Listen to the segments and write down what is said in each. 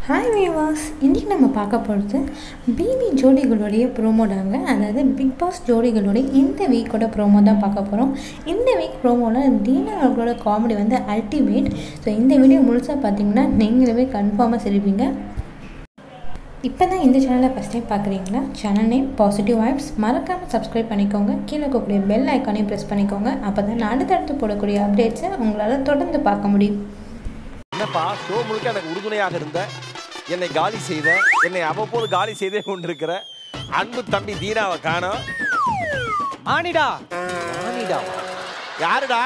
Hi வீவாஸ் இன்றைக்கி நம்ம பார்க்க போகிறது பிபி ஜோடிகளுடைய ப்ரோமோ தாங்க அதாவது பிக் பாஸ் ஜோடிகளுடைய இந்த வீக்கோட ப்ரோமோ தான் பார்க்க போகிறோம் இந்த வீக் ப்ரோமோவில் தீனா அவர்களோட காமெடி வந்து அல்டிமேட் ஸோ இந்த வீடியோ முழுசாக பார்த்தீங்கன்னா நீங்களுமே கன்ஃபார்மாக சிரிப்பீங்க இப்போ தான் இந்த சேனலை ஃபஸ்ட் டைம் பார்க்குறீங்களா சேனல் நேம் பாசிட்டிவ் வைப்ஸ் மறக்காமல் சப்ஸ்கிரைப் பண்ணிக்கோங்க கீழே இருக்கக்கூடிய பெல் ஐக்கானையும் ப்ரெஸ் பண்ணிக்கோங்க அப்போ தான் நான் அடுத்தடுத்து போடக்கூடிய அப்டேட்ஸை உங்களால் தொடர்ந்து பார்க்க முடியும் என்னப்பா ஷோ முழுக்க எனக்கு உறுதுணையாக இருந்த என்னை காலி செய்த என்னை அவ்வப்போது காலி செய்தே கொண்டிருக்கிற அன்பு தம்பி தீனாவை காணோம் ஆனிடா ஆனிடா யாருடா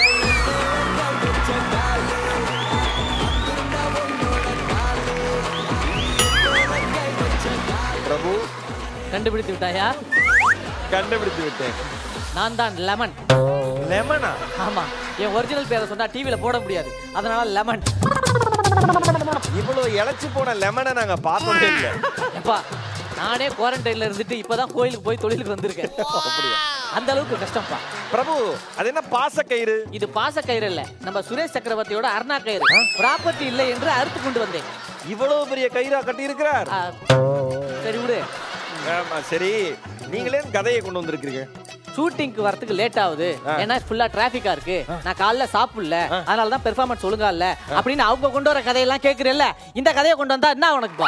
பிரபு கண்டுபிடித்து விட்டாயா கண்டுபிடித்து விட்டேன் நான் தான் லெமன் லெமனா ஆமா என் ஒரிஜினல் பேரை சொன்னா டிவில போட முடியாது அதனால லெமன் இவ்வளவு இழைச்சு போன லெமனை நாங்க பார்த்ததே இல்லை எப்பா நானே குவாரண்டைன்ல இருந்துட்டு இப்பதான் கோயிலுக்கு போய் தொழிலுக்கு வந்திருக்கேன் அப்படியா அந்த அளவுக்கு கஷ்டம்ப்பா பிரபு அது என்ன பாசக்கயிறு இது பாச கயிறு இல்ல நம்ம சுரேஷ் சக்கரவர்த்தியோட அருணா கயிறு ப்ராப்பர்ட்டி இல்லை என்று அறுத்து கொண்டு வந்தேன் இவ்வளவு பெரிய கயிறா கட்டி இருக்கிறார் ஆ, சரி விடு ஆமா சரி நீங்களே கதையை கொண்டு வந்திருக்கீங்க ஷூட்டிங்க்கு வரதுக்கு லேட் ஆகுது ஏன்னா ஃபுல்லா டிராபிக்கா இருக்கு நான் காலைல சாப்பிடல அதனால தான் பெர்ஃபார்மன்ஸ் ஒழுங்கா இல்ல அப்படின்னு அவங்க கொண்டு வர கதையெல்லாம் கேக்குறேல்ல இந்த கதையை கொண்டு வந்தா என்ன உனக்குப்பா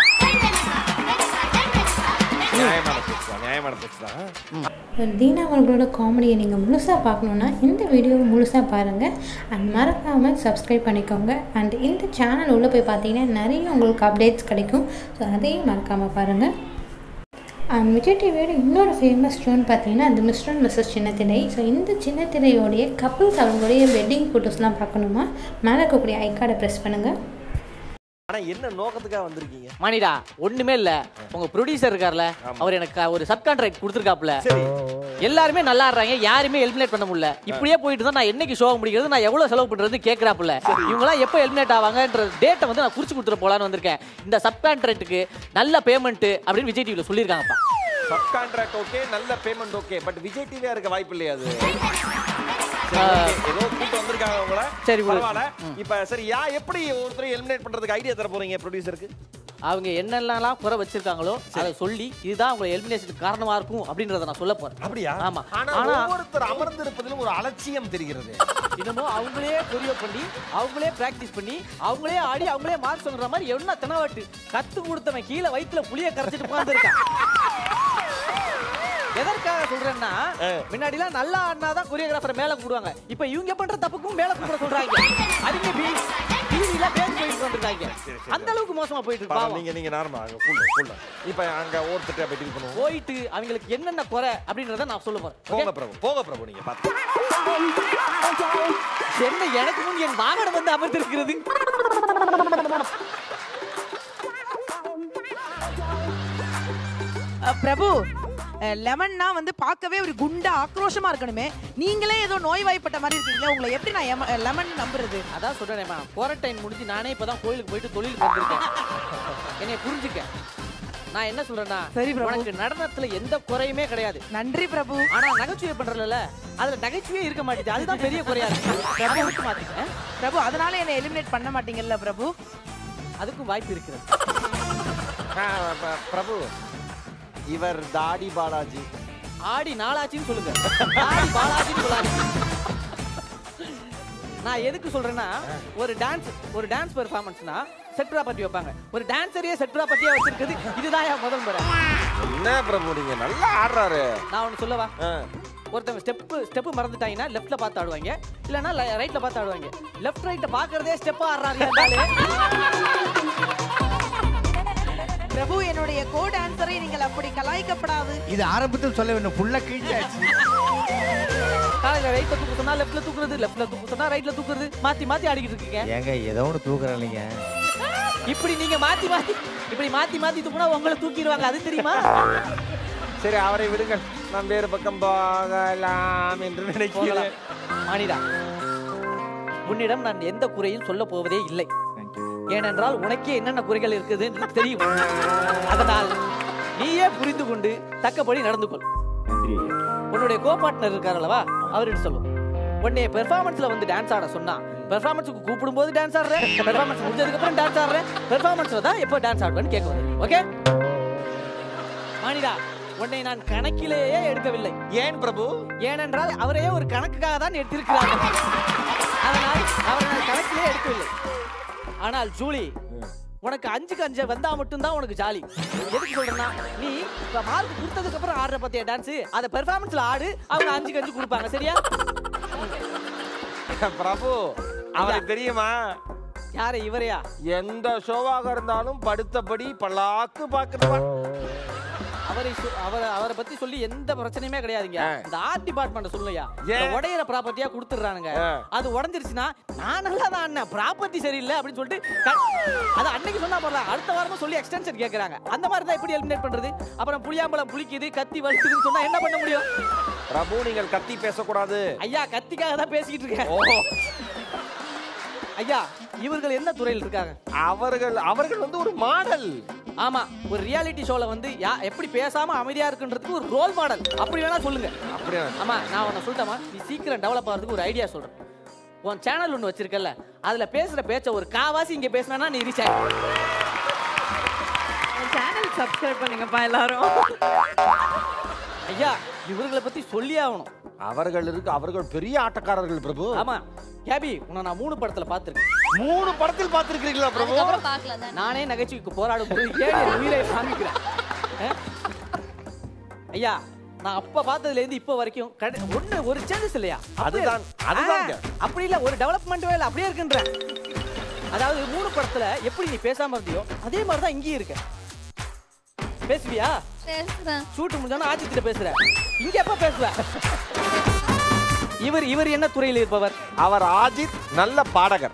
நியாயமான பேச்சு தான் நியாயமான பேச்சு தான் தீனா அவர்களோட காமெடியை நீங்கள் முழுசாக பார்க்கணுன்னா இந்த வீடியோவை முழுசாக பாருங்கள் அண்ட் மறக்காமல் சப்ஸ்கிரைப் பண்ணிக்கோங்க அண்ட் இந்த சேனல் உள்ளே போய் பார்த்தீங்கன்னா நிறைய உங்களுக்கு அப்டேட்ஸ் கிடைக்கும் ஸோ அதையும் மறக்காமல் பாருங்கள் அண்ட் விஜய் டிவியோட இன்னொரு ஃபேமஸ் ஷோன்னு பார்த்தீங்கன்னா அது மிஸ்டர் அண்ட் மிஸ்ஸஸ் சின்னத்திரை ஸோ இந்த சின்னத்திரையோடைய கப்புள்ஸ் அவங்களுடைய வெட்டிங் ஃபோட்டோஸ்லாம் பார்க்கணுமா மேலே இருக்கக்கூடிய ஐக்கார்டை ப்ரெஸ் பண்ணுங்கள் ஆனா என்ன நோக்கத்துக்காக வந்திருக்கீங்க மணிடா ஒண்ணுமே இல்ல உங்க ப்ரொடியூசர் இருக்கார்ல அவர் எனக்கு ஒரு சப் கான்ட்ராக்ட் கொடுத்துருக்காப்ல சரி எல்லாருமே நல்லா ஆடுறாங்க யாருமே எலிமினேட் பண்ண முடியல இப்படியே போயிட்டு தான் நான் என்னைக்கு ஷோ முடிக்கிறது நான் எவ்வளவு செலவு பண்றது கேக்குறாப்புல இவங்க எல்லாம் எப்போ எலிமினேட் ஆவாங்கன்ற டேட்டை வந்து நான் குறிச்சு கொடுத்துட்டு போலான்னு வந்திருக்கேன் இந்த சப் கான்ட்ராக்ட்டுக்கு நல்ல பேமெண்ட் அப்படின்னு விஜய் டிவில சொல்லியிருக்காங்கப்பா சப் கான்ட்ராக்ட் ஓகே நல்ல பேமெண்ட் ஓகே பட் விஜய் டிவியா இருக்க வாய்ப்பு இல்லையா அது சரி, okay. ஏதோ கூட்டு வந்திருக்காங்க உங்கள சரி, விடு. பரவாயில்ல இப்ப சரி யா எப்படி ஒருத்தரை எலிமினேட் பண்றதுக்கு ஐடியா தர போறீங்க ப்ரொடியூசருக்கு அவங்க என்னென்னலாம் குறை வச்சிருக்காங்களோ அதை சொல்லி இதுதான் உங்களை எலிமினேஷனுக்கு காரணமா இருக்கும் அப்படின்றத நான் சொல்ல போறேன் அப்படியா ஆமா ஆனா ஆனா ஒவ்வொருத்தர் அமர்ந்திருப்பதிலும் ஒரு அலட்சியம் தெரிகிறது இன்னமும் அவங்களே கொரியோ பண்ணி அவங்களே பிராக்டிஸ் பண்ணி அவங்களே ஆடி அவங்களே மார்க் சொல்ற மாதிரி என்ன தெனாவட்டு கத்து கொடுத்தவன் கீழே வயித்துல புளிய கரைச்சிட்டு உட்கார்ந்துருக்கான் எதற்காக சொல்றேன்னா முன்னாடிலாம் நல்லா ஆடினாதான் கொரியோகிராஃபர் மேல கூடுவாங்க இப்ப இவங்க பண்ற தப்புக்கும் மேல கூப்பிட சொல்றாங்க அதுங்க டிவில பேர் போயிட்டு வந்திருக்காங்க அந்த அளவுக்கு மோசமா போயிட்டு இருக்கு பாவம், பாவம். நீங்க நீங்க நார்மா அங்க கூல்ல கூல்ல இப்ப அங்க ஒருத்தர் அப்படி டீல் பண்ணுவோம் போயிட்டு அவங்களுக்கு என்னென்ன குறை அப்படின்றத நான் சொல்ல போறேன் போங்க okay? பிரபு போங்க பிரபு நீங்க பாத்து என்ன எனக்கு முன் என் வாகனம் வந்து அமர்ந்திருக்கிறது அஹ் பிரபு அஹ் லெமன்னா வந்து பார்க்கவே ஒரு குண்டா ஆக்ரோஷமா இருக்கணுமே நீங்களே ஏதோ நோய்வாய்ப்பட்ட மாதிரி இருக்கீங்க உங்களை எப்படி நான் எம- லெமன் நம்புறது அதான் சொல்றேனேம்மா குவாரண்டைன் முடிஞ்சு நானே இப்பதான் கோயிலுக்கு போயிட்டு தொழிலுக்கு வந்திருக்கேன் என்னைய புரிஞ்சுக்க நான் என்ன சொல்றேன்னா சரி, பிரபு. உனக்கு நடனத்துல எந்த குறையுமே கிடையாது நன்றி பிரபு ஆனா நகைச்சுவை பண்றல அதுல நகைச்சுவே இருக்க மாட்டேங்குது அதுதான் பெரிய குறையா இருக்கு அதை மட்டும் மாத்திக்க பிரபு அதனால என்னை எலிமினேட் பண்ண மாட்டீங்கல்ல பிரபு அதுக்கும் வாய்ப்பு இருக்கிறது ஆ, ப- பிரபு இவர் தாடி பாலாஜி ஆடி நாளாச்சின்னு சொல்லுங்க ஆடி பாலாஜின்னு சொல்லாங்க நான் எதுக்கு சொல்றேன்னா ஒரு டான்ஸ் ஒரு டான்ஸ் பெர்ஃபார்மன்ஸ்னா செட் ப்ராப்பர்ட்டி வைப்பாங்க ஒரு டான்ஸரையே செட் ப்ராப்பர்ட்டியா வச்சிருக்கிறது இதுதான் என் முதல் முறை என்ன பிரபு நீங்க நல்லா ஆடுறாரு நான் ஒன்று சொல்லவா ஆ. ஒருத்தவங்க ஸ்டெப்பு ஸ்டெப்பு மறந்துட்டாங்கன்னா லெஃப்ட்ல பார்த்து ஆடுவாங்க இல்லைன்னா ரைட்ல பார்த்து ஆடுவாங்க லெஃப்ட் ரைட்டை பார்க்கறதே ஸ்டெப்பா ஆடுறாரு இருந்தாலே பிரபு என்னுடைய கோ டான்சரை நீங்கள் அப்படி கலாய்க்கப்படாது இது ஆரம்பத்தில் சொல்ல வேண்டும் ஃபுல்லா கிழிஞ்சாச்சு காலையில ரைட்ல தூக்க சொன்னா லெஃப்ட்ல தூக்குறது லெஃப்ட்ல தூக்க சொன்னா ரைட்ல தூக்குறது மாத்தி மாத்தி ஆடிக்கிட்டு இருக்கீங்க ஏங்க ஏதோ ஒன்று தூக்குறேன் இல்லைங்க இப்படி நீங்க மாத்தி மாத்தி இப்படி மாத்தி மாத்தி தூக்குனா உங்களை தூக்கிடுவாங்க அது தெரியுமா சரி அவரை விடுங்கள் நாம் வேறு பக்கம் போகலாம் என்று நினைக்கிறேன் போகலாம். மானிடா உன்னிடம் நான் எந்த குறையும் சொல்ல போவதே இல்லை ஏனென்றால் உனக்கே என்னென்ன குறைகள் இருக்குது என்று தெரியும் அதனால் நீயே புரிந்து கொண்டு தக்கபடி நடந்து கொள் உன்னுடைய கோ பார்ட்னர் இருக்கார் அல்லவா அவர்கிட்ட சொல்லும் உன்னைய பெர்ஃபார்மன்ஸ்ல வந்து டான்ஸ் ஆட சொன்னா பெர்ஃபார்மன்ஸுக்கு கூப்பிடும்போது டான்ஸ் ஆடுறேன் பெர்ஃபார்மன்ஸ் முடிஞ்சதுக்கு அப்புறம் டான்ஸ் ஆடுறேன் பெர்ஃபார்மன்ஸ்ல தான் எப்போ டான்ஸ் ஆடுவேன்னு கேட்க வந்து ஓகே மானிடா உன்னை நான் கணக்கிலேயே எடுக்கவில்லை ஏன் பிரபு ஏனென்றால் அவரையே ஒரு கணக்குக்காக தான் எடுத்திருக்கிறார் அதனால் அவரை நான் கணக்கிலே எடுக்கவில்லை ஆனால் ஜூலி உனக்கு அஞ்சுக்கு அஞ்சு வந்தா மட்டும்தான் உனக்கு ஜாலி எதுக்கு சொல்றேன்னா நீ இப்ப மார்க் கொடுத்ததுக்கு அப்புறம் ஆடுற பத்தியா டான்ஸ் அதை பெர்ஃபார்மன்ஸ்ல ஆடு அவங்க அஞ்சுக்கு அஞ்சு கொடுப்பாங்க சரியா பிரபு அவனுக்கு தெரியுமா யாரு இவரையா எந்த ஷோவாக இருந்தாலும் படுத்தபடி பல்லாக்கு பாக்குறான் அவரை சொ- அவரை அவரை பத்தி சொல்லி எந்த பிரச்சனையுமே கிடையாதுங்க ஆ. இந்த ஆர்ட் டிபார்ட்மெண்ட் சொல்லுயா ஏன்? உடையிற ப்ராப்பர்ட்டியா கொடுத்துறானுங்க ஆ. அது உடஞ்சிருச்சுன்னா நான் நல்லா தான் அண்ணன் ப்ராப்பர்ட்டி சரியில்லை அப்படின்னு சொல்லிட்டு க- அது அன்னைக்கு சொன்னா போறலாம் அடுத்த வாரமும் சொல்லி எக்ஸ்டென்ஷன் கேக்குறாங்க அந்த மாதிரி தான் எப்படி எலிமினேட் பண்றது அப்புறம் புளியாம்பழம் புளிக்குது கத்தி வலிக்குதுன்னு சொன்னா என்ன பண்ண முடியும் பிரபு நீங்கள் கத்தி பேசக்கூடாது ஐயா கத்திக்காக தான் பேசிக்கிட்டு இருக்கேன் ஓ ஐயா இவர்கள் எந்த துறையில் இருக்காங்க அவர்கள் அவர்கள் வந்து ஒரு மாடல் ஆமா ஒரு ரியாலிட்டி ஷோல வந்து யா எப்படி பேசாம அமைதியா இருக்குன்றதுக்கு ஒரு ரோல் மாடல் அப்படி வேணா சொல்லுங்க அப்படியா ஆமா நான் உன்னை சொல்லிட்டேமா நீ சீக்கிரம் டெவலப் ஆகிறதுக்கு ஒரு ஐடியா சொல்றேன் உன் சேனல் ஒன்று வச்சிருக்கல அதுல பேசுற பேச்ச ஒரு காவாசி இங்க பேசினா நீ ரீச் ஆகி சேனல் சப்ஸ்கிரைப் பண்ணுங்கப்பா எல்லாரும் ஐயா இவர்களை பத்தி சொல்லியே ஆகணும் அவர்கள் இருக்கு அவர்கள் பெரிய ஆட்டக்காரர்கள் பிரபு ஆமா கேபி உன்னை நான் மூணு படத்துல பார்த்திருக்கேன் மூணு படத்தில் பார்த்திருக்கிறீங்களா பிரபு அதுக்கப்புறம் பார்க்கல தானே நானே நகைச்சுவைக்கு போராடும் போது ஏன் என் உயிரை காமிக்கிறேன் ஆ? ஐயா நான் அப்ப பார்த்ததுல இருந்து இப்ப வரைக்கும் கட- ஒண்ணு ஒரு சேஞ்சஸ் இல்லையா அப்படியே- அதுதான், அதுதாங்க. ஆ, அப்படி இல்ல ஒரு டெவலப்மெண்ட் இல்ல அப்படியே இருக்குன்றேன் அதாவது மூணு படத்துல எப்படி நீ பேசாம இருந்தியோ அதே மாதிரி தான் இங்கேயும் இருக்க பேசுவியா பேசுறேன் ஷூட் முடிஞ்சாலும் ஆச்சித்திட்ட பேசுற இங்க எப்ப பேசுவ இவர் இவர் என்ன துறையில் இருப்பவர் அவர் ஆஜித் நல்ல பாடகர்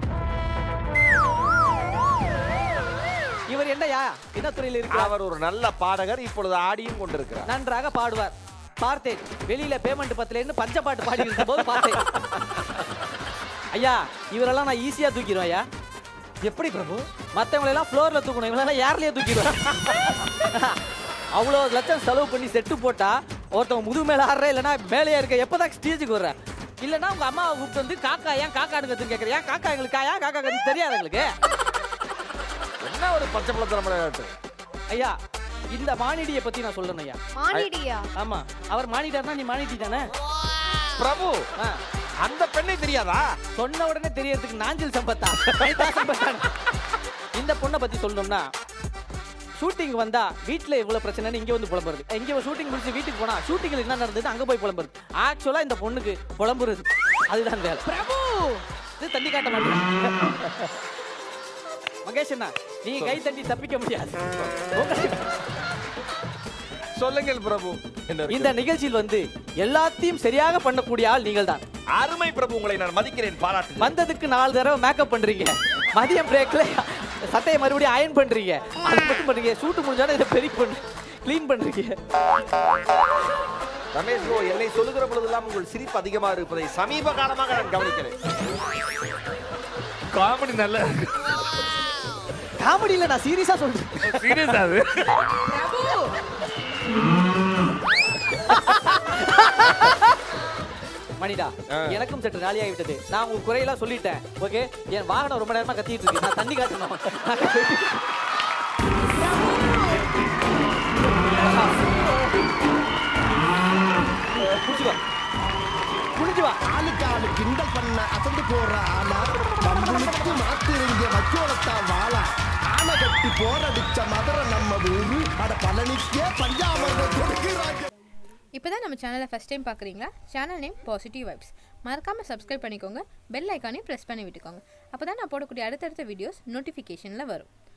இவர் என்னயா என்ன துறையில் இருக்கிறார் அவர் ஒரு நல்ல பாடகர் இப்பொழுது ஆடியும் கொண்டிருக்கிறார் நன்றாக பாடுவார் பார்த்தேன் வெளியில பேமெண்ட் பத்துல இருந்து பஞ்ச பாட்டு பாடி இருந்த போது பார்த்தேன் ஐயா இவரெல்லாம் நான் ஈஸியா தூக்கிடுவேன் ஐயா எப்படி பிரபு மத்தவங்களை எல்லாம் ஃப்ளோர்ல தூக்கணும் இவரெல்லாம் ஏர்லயே தூக்கிடுவேன் அவ்வளோ லட்சம் செலவு பண்ணி செட்டு போட்டா ஒருத்தவங்க முதுகு மேல ஆடுற இல்லைன்னா மேலேயே இருக்க எப்பதான் ஸ்டேஜுக்கு வர்ற இல்லைன்னா உங்க அம்மாவை கூப்பிட்டு வந்து காக்கா ஏன் காக்கான்னு கத்துன்னு கேட்கறியா காக்கா எங்களுக்கு காயா காக்கா கத்து தெரியாது எங்களுக்கு என்ன ஒரு பச்சை பழத்தரம் விளையாட்டு ஐயா இந்த மானிடியை பத்தி நான் சொல்லணும் ஐயா மானிடியா ஆமா அவர் மானிடார்னா நீ மானிடி தானே பிரபு ஆ. அந்த பெண்ணை தெரியாதா சொன்ன உடனே தெரியறதுக்கு நாஞ்சில் சம்பத்தா அனிதா சம்பத்தா. இந்த பொண்ணை பத்தி சொல்லணும்னா ஷூட்டிங் வந்தா வீட்ல இவ்வளவு பிரச்சனைன்னு இங்க வந்து புலம்புறது இங்க ஷூட்டிங் முடிச்சு வீட்டுக்கு போனா ஷூட்டிங்ல என்ன நடந்தது அங்க போய் புலம்புறது ஆக்சுவலா இந்த பொண்ணுக்கு புலம்புறது அதுதான் வேலை பிரபு இது தண்ணி காட்ட மாட்டேன் மகேஷ் அண்ணா நீங்க கை தட்டி தப்பிக்க முடியாது உங்களுக்கு- சொல்லுங்கள் பிரபு என்ன இருக்கு? இந்த நிகழ்ச்சியில் வந்து எல்லாத்தையும் சரியாக பண்ணக்கூடிய ஆள் நீங்கள் தான் அருமை பிரபு உங்களை நான் மதிக்கிறேன் பாராட்டு வந்ததுக்கு நாலு தடவை மேக்கப் பண்றீங்க மதியம் பிரேக்ல சட்டையை மறுபடியும் அயன் பண்றீங்க அது மட்டும் பண்றீங்க ஷூட் முடிஞ்சாலும் இதை பெரிய பண்ணு க்ளீன் பண்றீங்க ரமேஷ் ப்ரோ என்னை சொல்லுகிற பொழுதெல்லாம் உங்கள் சிரிப்பு அதிகமா இருப்பதை சமீப காலமாக நான் கவனிக்கிறேன் காமெடி நல்லா இருக்கு காமெடியில நான் சீரியஸா சொல்றேன் சீரியஸ் அது மணிடா ஆ. எனக்கும் சற்று நாளியாகி விட்டது நான் உங்க குறையெல்லாம் சொல்லிட்டேன் ஓகே என் வாகனம் ரொம்ப நேரமா கத்திட்டு இருக்கு நான் தண்ணி காட்டணும் குடிச்சு வா குடிச்சு வா ஆளுக்கு ஆளு கிண்டல் பண்ண அசந்து போற ஆனா நம்மளுக்கு மாத்திருங்க வச்சோலத்தான் வாழ ஆனை கட்டி போரடிச்ச மதுரை நம்ம ஊரு அட பழனிக்கே பஞ்சாமர்கள் கொடுக்கிறாங்க இப்போ தான் நம்ம சேனலை ஃபஸ்ட் டைம் பார்க்குறீங்களா சேனல் நேம் பாசிட்டிவ் வைப்ஸ் மறக்காமல் சப்ஸ்கிரைப் பண்ணிக்கோங்க பெல் ஐக்கானையும் ப்ரெஸ் பண்ணி விட்டுக்கோங்க அப்போ தான் நான் போடக்கூடிய அடுத்தடுத்த வீடியோஸ் நோட்டிஃபிகேஷனில் வரும்